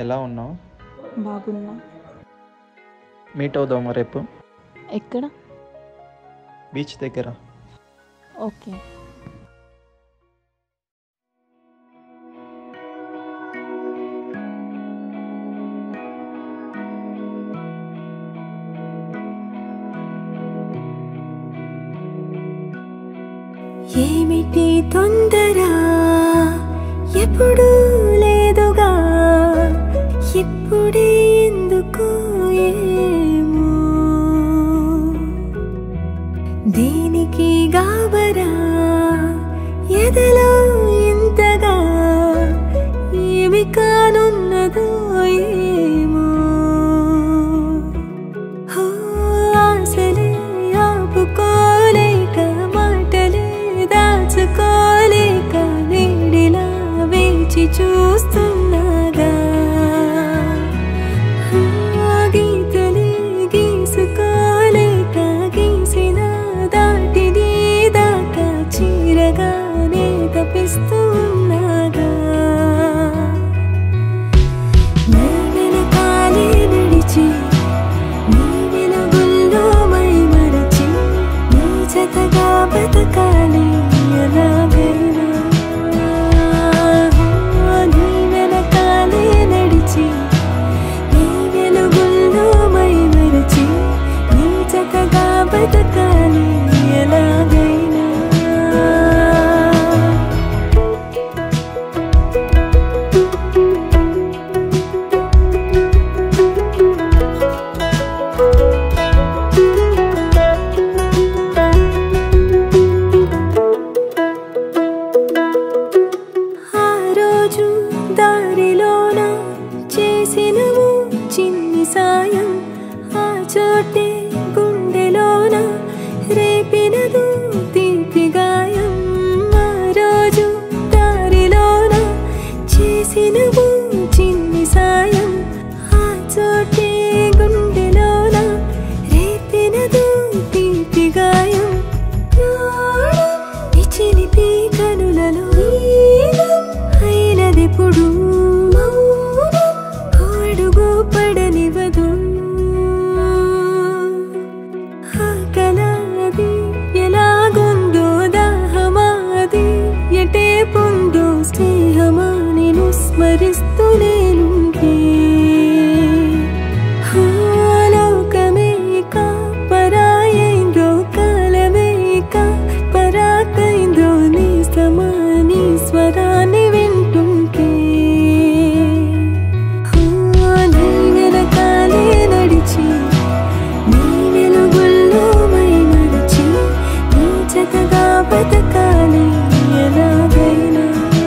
ఎలా ఉన్నావు బాగున్నా మీట్ అవుదామా రేపు ఎక్కడ బీచ్ దగ్గర ఓకే ఏమిటి తొందర ఎప్పుడు లేదుగా ఇప్పుడే ఎందుకు ఏమో దేనికి గాబరా ఎదలో ఇంతగా ఏమి కానున్నదో ఏమో హో, ఆశలే ఆపుకోలేక మాటలే దాచుకోలేక నీడిలా వేచి చూస్తున్నాగా ఆ గీతలే గీసుకోలేక గీసిన దాటిని దాకా చీరగానే తప్పిస్తున్నాగా నీ వెనకాలే నడిచి నీ వెలుగుల్లో మై మరచి నీ జతగా బతకాలి ఎలాగైనా నీ వెనకాలే నడిచి నీ వెలుగుల్లో మై మరచి నీ జతగా బతకాలి ఎలాగైనా ఆ రోజు దారిలోన చేసినవు చిన్ని సాయం ఆ చోటే గుండెలోన రేపినదు తీపి గాయం ఆ రోజు దారిలోన చేసినవు చిన్ని సాయం ఆ చోటే గుండెలోన రేపినదు తీపి గాయం ఈ చిలిపి కనులలో అయినదిప్పుడు అడుగు పడనివదు ఆకలాది ఎలాగుందో దాహమాది ఎటే పొందో స్నేహమా నేను స్మరిస్తూ నేనుంటే లోకమే కా పరాయిందో కాలమే కా పరాకైందో నీ సమాని స్వరాన్ని వింటుంటే నీ వెనకాలే నడిచి నీ వెలుగుల్లో మై మరచి నీ జతగా బతకాలి ఎలాగైనా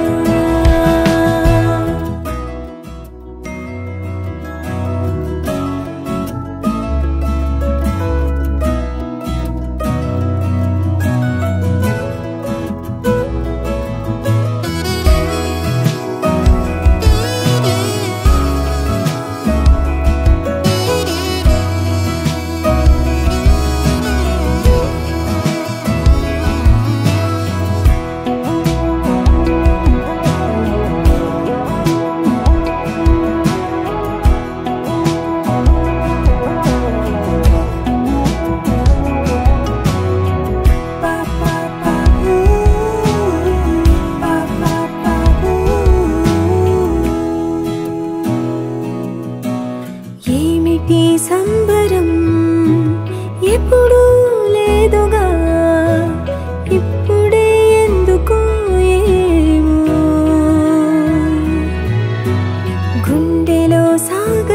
ఏమిటి సంబరం ఎప్పుడు లేదుగా ఇప్పుడే ఎందుకు ఏమో గుండెలో సాగ